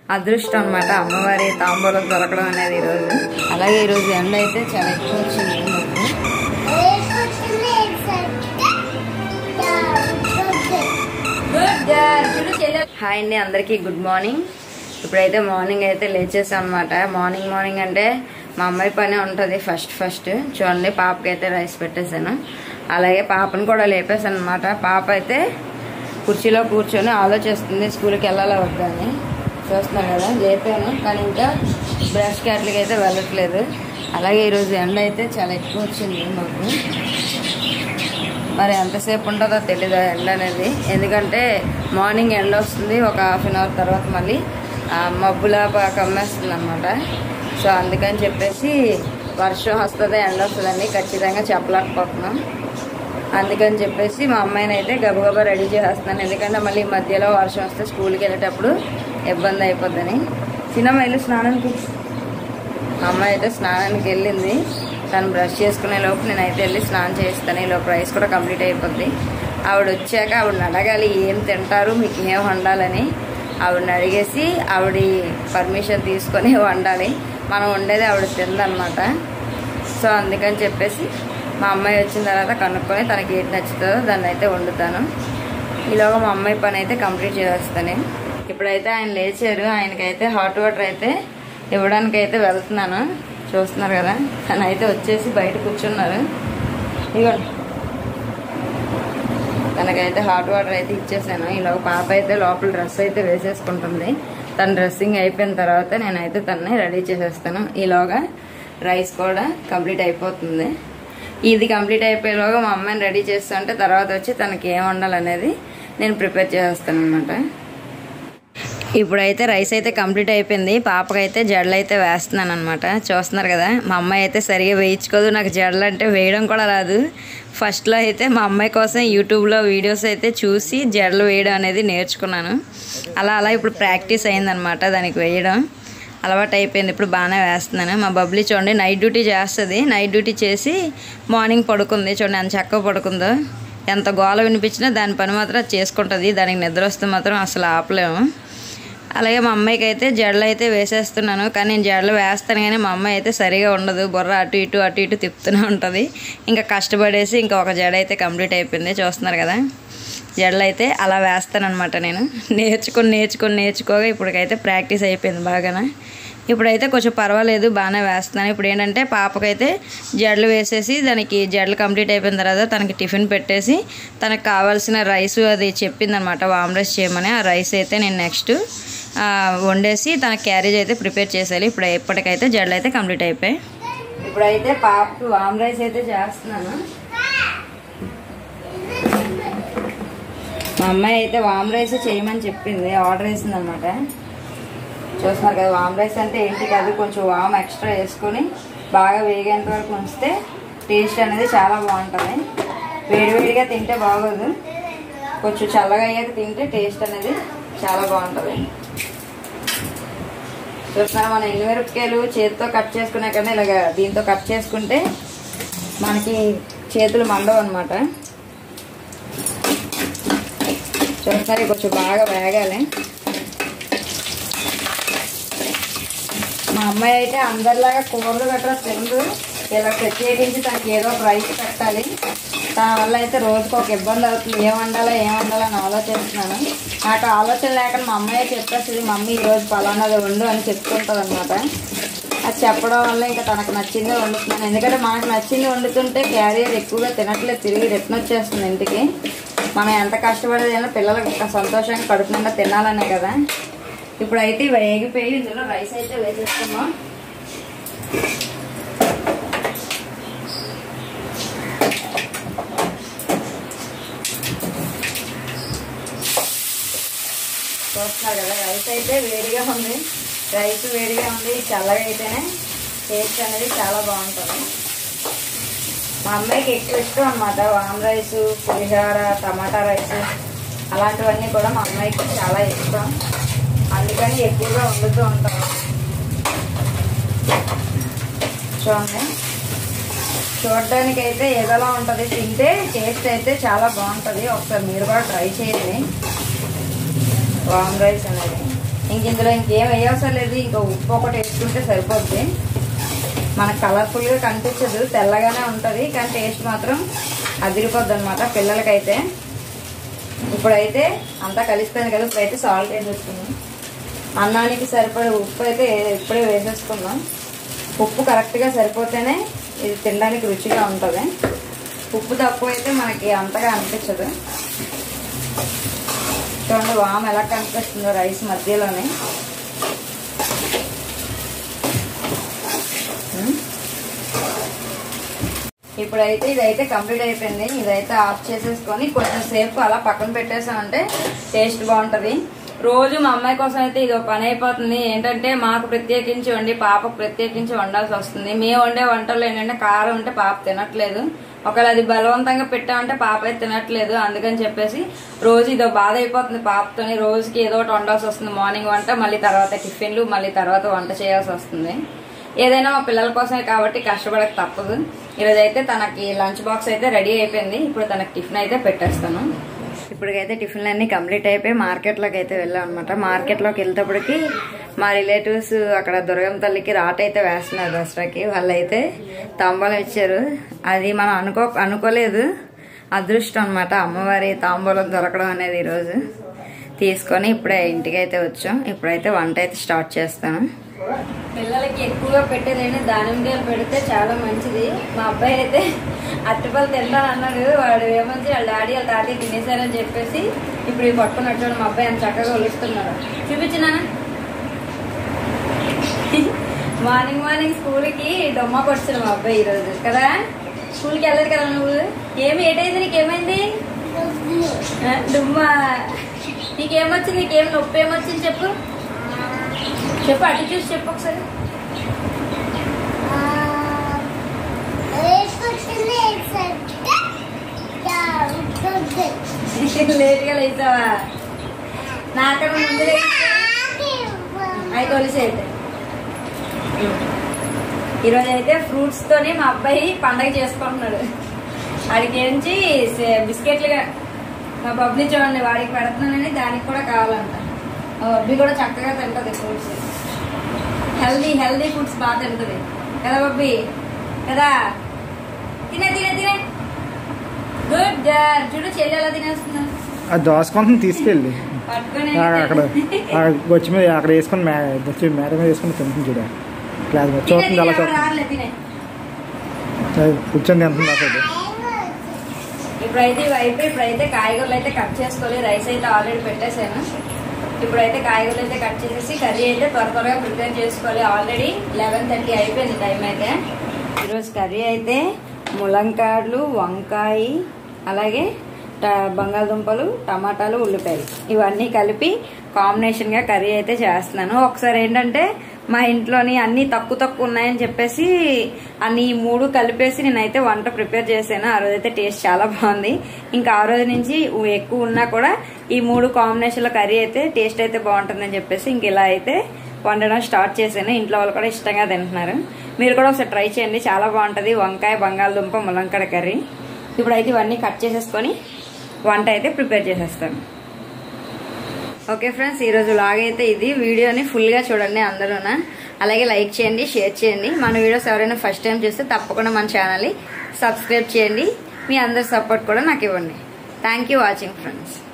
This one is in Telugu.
అదృష్టం అనమాట అమ్మవారి తాంబూలం దొరకడం అనేది ఈరోజు అలాగే ఈరోజు ఎండ అయితే చాలా ఎక్కువ వచ్చింది మాకు హాయ్ అండి అందరికీ గుడ్ మార్నింగ్ ఇప్పుడైతే మార్నింగ్ అయితే లేచేసాం అనమాట మార్నింగ్ మార్నింగ్ అంటే మా అమ్మాయి పని ఉంటుంది ఫస్ట్ ఫస్ట్ చూడండి పాపకి అయితే రైస్ పెట్టేశాను అలాగే పాపను కూడా లేపేశాను అనమాట పాప అయితే కుర్చీలో కూర్చొని ఆలోచిస్తుంది స్కూల్కి వెళ్ళాలా వద్దని చూస్తున్నాను కదా లేపాను కానీ ఇంకా బ్రష్ క్యాట్లకి అయితే వెళ్ళట్లేదు అలాగే ఈరోజు ఎండ అయితే చాలా ఎక్కువ వచ్చింది మాకు మరి ఎంతసేపు ఉంటుందో తెలీదు ఆ ఎండ అనేది ఎందుకంటే మార్నింగ్ ఎండ వస్తుంది ఒక హాఫ్ అన్ అవర్ తర్వాత మళ్ళీ ఆ, మబ్బులా బాగా కమ్మేస్తుంది అనమాట సో అందుకని చెప్పేసి వర్షం వస్తుంది ఎండ వస్తుందని ఖచ్చితంగా చెప్పలేకపోతున్నాం అందుకని చెప్పేసి మా అమ్మాయిని అయితే గబగబా రెడీ చేసేస్తున్నాను ఎందుకంటే మళ్ళీ మధ్యలో వర్షం వస్తే స్కూల్కి వెళ్ళేటప్పుడు ఇబ్బంది అయిపోద్దని సినిమా వెళ్ళి స్నానానికి మా అమ్మాయి అయితే స్నానానికి వెళ్ళింది తను బ్రష్ చేసుకునే లోపు నేనైతే వెళ్ళి స్నానం చేస్తాను ఈ లోపు రైస్ కూడా కంప్లీట్ అయిపోద్ది ఆవిడ వచ్చాక ఆవిడని అడగాలి ఏం తింటారు మీకు ఏం వండాలని ఆవిడని అడిగేసి ఆవిడ పర్మిషన్ తీసుకొని వండాలి మనం వండేది ఆవిడ తిందనమాట సో అందుకని చెప్పేసి మా అమ్మాయి వచ్చిన తర్వాత కనుక్కొని తనకి ఏది నచ్చుతుందో దాన్ని అయితే వండుతాను ఈలోగా మా అమ్మాయి పని అయితే కంప్లీట్ చేస్తాను ఇప్పుడైతే ఆయన లేచారు ఆయనకైతే హాట్ వాటర్ అయితే ఇవ్వడానికి అయితే వెళ్తున్నాను చూస్తున్నారు కదా తను అయితే వచ్చేసి బయట కూర్చున్నారు ఇవ్వండి తనకైతే హాట్ వాటర్ అయితే ఇచ్చేసాను ఈలోగా పాప అయితే లోపల డ్రెస్ అయితే వేసేసుకుంటుంది తన డ్రెస్సింగ్ అయిపోయిన తర్వాత నేనైతే తనని రెడీ చేసేస్తాను ఈలోగా రైస్ కూడా కంప్లీట్ అయిపోతుంది ఇది కంప్లీట్ అయిపోయేలోగా మా అమ్మాయిని రెడీ చేస్తుంటే తర్వాత వచ్చి తనకి ఏం వండాలనేది నేను ప్రిపేర్ చేస్తాను అనమాట ఇప్పుడైతే రైస్ అయితే కంప్లీట్ అయిపోయింది పాపకైతే జడలు అయితే వేస్తున్నాను అనమాట చూస్తున్నారు కదా మా అమ్మాయి అయితే సరిగా వేయించుకోదు నాకు జడలు అంటే వేయడం కూడా రాదు ఫస్ట్లో అయితే మా అమ్మాయి కోసం యూట్యూబ్లో వీడియోస్ అయితే చూసి జడలు వేయడం అనేది నేర్చుకున్నాను అలా అలా ఇప్పుడు ప్రాక్టీస్ అయిందనమాట దానికి వేయడం అలవాటు అయిపోయింది ఇప్పుడు బాగానే వేస్తున్నాను మా బబ్లీ చూడండి నైట్ డ్యూటీ చేస్తుంది నైట్ డ్యూటీ చేసి మార్నింగ్ పడుకుంది చూడండి ఎంత చక్కగా పడుకుందో ఎంత గోల వినిపించినా దాని పని మాత్రం అది చేసుకుంటుంది దానికి నిద్ర వస్తే మాత్రం అసలు ఆపలేము అలాగే మా అమ్మాయికి అయితే జడలు అయితే వేసేస్తున్నాను కానీ నేను జడలు వేస్తాను కానీ మా అమ్మాయి అయితే సరిగా ఉండదు బుర్ర అటు ఇటు అటు ఇటు తిప్పుతూనే ఉంటుంది ఇంకా కష్టపడేసి ఇంకా ఒక జడ అయితే కంప్లీట్ అయిపోయింది చూస్తున్నారు కదా జడలు అయితే అలా వేస్తానమాట నేను నేర్చుకొని నేర్చుకొని నేర్చుకోగా ఇప్పటికైతే ప్రాక్టీస్ అయిపోయింది బాగానే ఇప్పుడైతే కొంచెం పర్వాలేదు బాగానే వేస్తున్నాను ఇప్పుడు ఏంటంటే పాపకైతే జడలు వేసేసి దానికి జడలు కంప్లీట్ అయిపోయిన తర్వాత తనకి టిఫిన్ పెట్టేసి తనకు కావాల్సిన రైస్ అది చెప్పిందనమాట వామ్ రైస్ చేయమని ఆ రైస్ అయితే నేను నెక్స్ట్ వండేసి తన క్యారేజ్ అయితే ప్రిపేర్ చేసేయాలి ఇప్పుడు ఇప్పటికైతే జడలు అయితే కంప్లీట్ అయిపోయాయి ఇప్పుడైతే పాపకి వామ్ రైస్ అయితే చేస్తున్నాను మా అమ్మాయి అయితే వామ్ రైస్ చేయమని చెప్పింది ఆర్డర్ వేసింది అనమాట చూస్తున్నారు కదా వామ్ రైస్ అంటే ఏంటి కాదు కొంచెం వామ్ ఎక్స్ట్రా వేసుకొని బాగా వేగేంత వరకు ఉంచితే టేస్ట్ అనేది చాలా బాగుంటుంది వేడివేడిగా తింటే బాగోదు కొంచెం చల్లగా అయ్యాక తింటే టేస్ట్ అనేది చాలా బాగుంటుంది చూస్తున్నారు మన ఎండుమిరపకాయలు చేతితో కట్ చేసుకునే కన్నా ఇలాగ దీంతో కట్ చేసుకుంటే మనకి చేతులు మండవు అనమాట చూస్తున్నారు ఇవి కొంచెం బాగా వేగాలి మా అమ్మాయి అయితే అందరిలాగా కూరలు గట్రా తిందు ఇలా ప్రత్యేకించి తనకి ఏదో ఒక రైస్ పెట్టాలి దాని వల్ల అయితే రోజుకి ఒక ఇబ్బంది అవుతుంది ఏం వండాలా ఏం వండాలని ఆలోచిస్తున్నాను నాకు ఆలోచన లేకుండా మా అమ్మాయి చెప్పేస్తుంది మమ్మీ ఈరోజు పలానాది వండు అని చెప్తుంటుంది అనమాట అది చెప్పడం వల్ల ఇంకా తనకు నచ్చిందే వండుతున్నాను ఎందుకంటే మనకు నచ్చింది వండుతుంటే క్యారియర్ ఎక్కువగా తినట్లేదు తిరిగి రిటర్న్ వచ్చేస్తుంది ఇంటికి మనం ఎంత కష్టపడేదైనా పిల్లలకు ఒక సంతోషంగా కడుపు నిండా తినాలనే కదా ఇప్పుడైతే ఇవి వేగిపోయి ఇందులో రైస్ అయితే వేసేస్తున్నాం చూస్తున్నారు కదా రైస్ అయితే వేడిగా ఉంది రైస్ వేడిగా ఉంది చల్లగా అయితేనే టేస్ట్ అనేది చాలా బాగుంటుంది మా అమ్మాయికి ఎక్కువ ఇష్టం అనమాట వామ్ రైస్ పులిహోర టమాటా రైస్ అలాంటివన్నీ కూడా మా అమ్మాయికి చాలా ఇష్టం అందుకని ఎక్కువగా వండుతూ ఉంటాం చూడండి చూడడానికి అయితే ఏదోలా ఉంటుంది తింటే టేస్ట్ అయితే చాలా బాగుంటుంది ఒకసారి మీరు కూడా ట్రై చేయండి వామ్ రైస్ అనేది ఇంక ఇందులో ఇంకేం వేయవసరం లేదు ఇంకా ఉప్పు ఒకటి వేసుకుంటే సరిపోద్ది మనకు కలర్ఫుల్గా కనిపించదు తెల్లగానే ఉంటుంది కానీ టేస్ట్ మాత్రం అదిరిపోద్ది అనమాట పిల్లలకైతే ఇప్పుడైతే అంతా కలిసిపోయింది కదా ఇప్పుడైతే సాల్ట్ వేసేసుకున్నాం అన్నానికి సరిపడే ఉప్పు అయితే ఇప్పుడే వేసేసుకున్నాం ఉప్పు కరెక్ట్గా సరిపోతేనే ఇది తినడానికి రుచిగా ఉంటుంది ఉప్పు తక్కువ అయితే మనకి అంతగా అనిపించదు చూడండి వామ ఎలా కనిపిస్తుందో రైస్ మధ్యలోనే ఉమ్. ఇప్పుడైతే ఇదైతే కంప్లీట్ అయిపోయింది ఇదైతే ఆఫ్ చేసేసుకొని కొంచెం సేపు అలా పక్కన పెట్టేసామంటే టేస్ట్ బాగుంటది రోజు మా అమ్మాయి కోసం అయితే ఇది ఒక పని అయిపోతుంది ఏంటంటే మాకు ప్రత్యేకించి వండి పాపకు ప్రత్యేకించి వండాల్సి వస్తుంది మేము వండే వంటల్లో ఏంటంటే కారం ఉంటే పాప తినట్లేదు ఒకవేళ అది బలవంతంగా పెట్టామంటే పాప అయితే తినట్లేదు అందుకని చెప్పేసి రోజు ఇదో బాధ అయిపోతుంది పాపతోని రోజుకి ఏదో ఒకటి వండాల్సి వస్తుంది మార్నింగ్ వంట మళ్ళీ తర్వాత టిఫిన్లు మళ్ళీ తర్వాత వంట చేయాల్సి వస్తుంది ఏదైనా మా పిల్లల కోసమే కాబట్టి కష్టపడక తప్పదు ఈరోజు అయితే తనకి లంచ్ బాక్స్ అయితే రెడీ అయిపోయింది ఇప్పుడు తనకి టిఫిన్ అయితే పెట్టేస్తాను ఇప్పటికైతే టిఫిన్లు అన్ని కంప్లీట్ అయిపోయి మార్కెట్లోకి అయితే వెళ్ళాం అనమాట మార్కెట్లోకి వెళ్తేప్పటికి మా రిలేటివ్స్ అక్కడ దుర్గం తల్లికి రాట అయితే వేస్తున్నారు దసరాకి వాళ్ళైతే తాంబూలం ఇచ్చారు అది మనం అనుకో అనుకోలేదు అదృష్టం అనమాట అమ్మవారి తాంబూలం దొరకడం అనేది ఈరోజు తీసుకొని ఇప్పుడే ఇంటికి అయితే వచ్చాం ఇప్పుడైతే వంట అయితే స్టార్ట్ చేస్తాను పిల్లలకి ఎక్కువగా పెట్టేదండి దానిమ్మకాయలు పెడితే చాలా మంచిది మా అబ్బాయి అయితే అరటిపళ్ళు తింటాను అన్నాడు వాడు ఏమంచి వాళ్ళ డాడీ వాళ్ళ తాతయ్య తినేశారని చెప్పేసి ఇప్పుడు ఇవి పట్టుకుని వచ్చాడు మా అబ్బాయి అంత చక్కగా ఒలుస్తున్నాడు చూపించినా మార్నింగ్ మార్నింగ్ స్కూల్కి డొమ్మ కొట్టాడు మా అబ్బాయి ఈరోజు కదా స్కూల్కి వెళ్ళదు కదా నువ్వు ఏమి ఏటైంది నీకేమైంది ఆ, డుమ్మా నీకేమొచ్చింది నీకేం నొప్పి ఏమొచ్చింది చెప్పు చెప్పు అటు చూసి చెప్పు ఒకసారి లేట్గా లేచావా నాకన్నా ముందు అయితే తొలిసి అయితే ఈరోజు అయితే ఫ్రూట్స్ తోని మా అబ్బాయి పండగ చేసుకుంటున్నాడు వాడికి ఏంచి బిస్కెట్లుగా మా బబ్బుని చూడండి వాడికి పెడుతున్నానని దానికి కూడా కావాలంట మా బబ్బి కూడా చక్కగా తింటది ఫ్రూట్స్ హెల్దీ హెల్దీ ఫుడ్స్ బాగా తింటది కదా బబ్బి కదా తినే తినే తినే గుడ్ చూడు చెల్లి ఎలా తినేస్తున్నా ఆ దోసకొంత తీసుకెళ్ళి పట్టుకొని ఆ, అక్కడ ఆ గొచ్చి మీద అక్కడ వేసుకొని మే వచ్చి మేడ మీద వేసుకొని తింటుంది చూడ క్లాస్ మీద తినే, చూస్తుంది తినే, అలా ఎవరు చూస్తుంది రారులే, తినే అది కూర్చొని తింటుంది అసలు ఇప్పుడైతే ఇవి అయిపోయి ఇప్పుడైతే కాయగూరలు అయితే కట్ చేసుకోవాలి రైస్ అయితే ఆల్రెడీ పెట్టేశాను ఇప్పుడైతే కాయగూరలు అయితే కట్ చేసేసి కర్రీ అయితే త్వర త్వరగా ప్రిపేర్ చేసుకోవాలి ఆల్రెడీ లెవెన్ థర్టీ అయిపోయింది టైం అయితే ఈరోజు కర్రీ అయితే ములంకాడలు వంకాయ అలాగే ట- బంగాళదుంపలు టమాటాలు ఉల్లిపాయలు ఇవన్నీ కలిపి కాంబినేషన్గా కర్రీ అయితే చేస్తున్నాను ఒకసారి ఏంటంటే మా ఇంట్లోని అన్ని తక్కువ తక్కువ ఉన్నాయని చెప్పేసి అన్ని ఈ మూడు కలిపేసి నేనైతే వంట ప్రిపేర్ చేశాను ఆ రోజైతే టేస్ట్ చాలా బాగుంది ఇంకా ఆ రోజు నుంచి ఉ- ఎక్కువ ఉన్నా కూడా ఈ మూడు కాంబినేషన్లో కర్రీ అయితే టేస్ట్ అయితే బాగుంటుందని చెప్పేసి ఇంక ఇలా అయితే వండడం స్టార్ట్ చేశాను ఇంట్లో వాళ్ళు కూడా ఇష్టంగా తింటున్నారు మీరు కూడా ఒకసారి ట్రై చేయండి చాలా బాగుంటుంది వంకాయ బంగాళదుంప ములంకడ కర్రీ ఇప్పుడైతే ఇవన్నీ కట్ చేసేసుకొని వంట అయితే ప్రిపేర్ చేసేస్తాను ఓకే ఫ్రెండ్స్ ఈరోజు లాగైతే ఇది వీడియోని ఫుల్గా చూడండి అందరూనా అలాగే లైక్ చేయండి షేర్ చేయండి మన వీడియోస్ ఎవరైనా ఫస్ట్ టైం చూస్తే తప్పకుండా మన ఛానల్ని సబ్స్క్రైబ్ చేయండి మీ అందరి సపోర్ట్ కూడా నాకు ఇవ్వండి థ్యాంక్ యూ వాచింగ్ ఫ్రెండ్స్